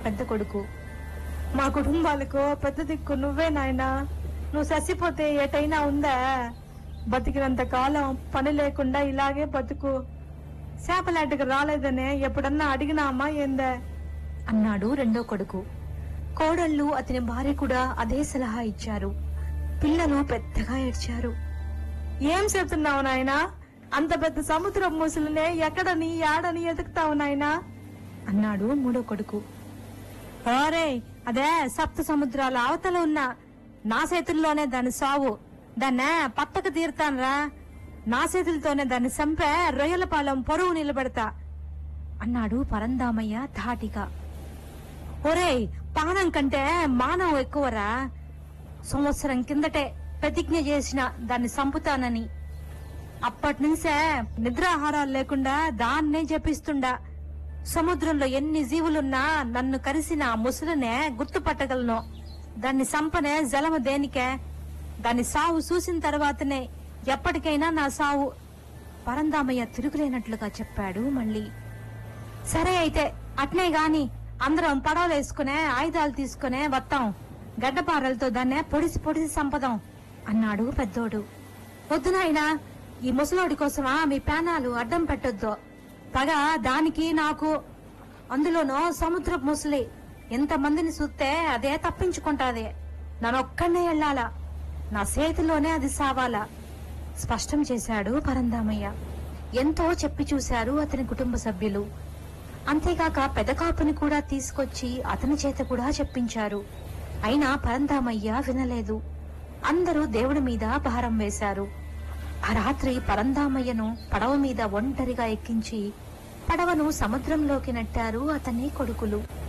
పెద్ద కొడుకు మా కుటుంబాలకు పెద్ద దిక్కు నువ్వే నాయనా నువ్వు చచ్చిపోతే ఎటైనా ఉందా బతికినంత కాలం పని లేకుండా ఇలాగే బతుకు చేపలాటకు రాలేదనే ఎప్పుడన్నా అడిగినామా ఏందా అన్నాడు రెండో కొడుకు కోడళ్ళు అతని భార్య కూడా అదే సలహా ఇచ్చారు పిల్లలు పెద్దగా ఏడ్చారు ఏం చెప్తున్నావు నాయనా అంత పెద్ద సముద్రం ముసలినే ఎక్కడని యాడని ఎదుగుతావు నాయనా అన్నాడు మూడో కొడుకు ఓరే అదే సప్త సముద్రాల అవతల ఉన్న నా చేతుల్లోనే దాని సావు దాన్నే పట్టకు తీరుతాన్రా నా చేతులతోనే దాన్ని చంపే రొయ్యల పాలెం పొరుగు నిలబెడతా అన్నాడు పరందామయ్య ధాటిగా ఒరేయ్ పానం కంటే మానవం ఎక్కువరా సంవత్సరం కిందటే ప్రతిజ్ఞ చేసిన దాన్ని చంపుతానని అప్పటి నుంచే నిద్రాహారాలు లేకుండా దాన్నే జపిస్తుండా సముద్రంలో ఎన్ని జీవులున్నా నన్ను కలిసిన ఆ ముసలినే గుర్తుపట్టగలను దాన్ని సంపనే జలము దేనికే దాన్ని సావు చూసిన తర్వాతనే ఎప్పటికైనా నా సావు పరందామయ్య తిరుగులేనట్లుగా చెప్పాడు మళ్ళీ సరే అయితే అట్నే గాని అందరం పడవలు వేసుకునే ఆయుధాలు తీసుకునే వస్తాం గడ్డపారలతో దాన్నే పొడిసి పొడిసి సంపదాం అన్నాడు పెద్దోడు వద్దు నాయనా ఈ ముసలోడి కోసమా మీ ప్రాణాలు అడ్డం పెట్టొద్దు పగ దానికి నాకు అందులోనూ సముద్ర ముసలి ఎంత మందిని చూస్తే అదే తప్పించుకుంటాది నన్నొక్కనే వెళ్ళాలా నా చేతిలోనే అది సావాలా స్పష్టం చేశాడు పరందామయ్య ఎంతో చెప్పి చూశారు అతని కుటుంబ సభ్యులు అంతేకాక పెదకాపుని కూడా తీసుకొచ్చి అతని చేత కూడా చెప్పించారు అయినా పరందామయ్య వినలేదు అందరూ దేవుడి మీద భారం వేశారు ఆ రాత్రి పరందామయ్యను పడవ మీద ఒంటరిగా ఎక్కించి పడవను సముద్రంలోకి నెట్టారు అతని కొడుకులు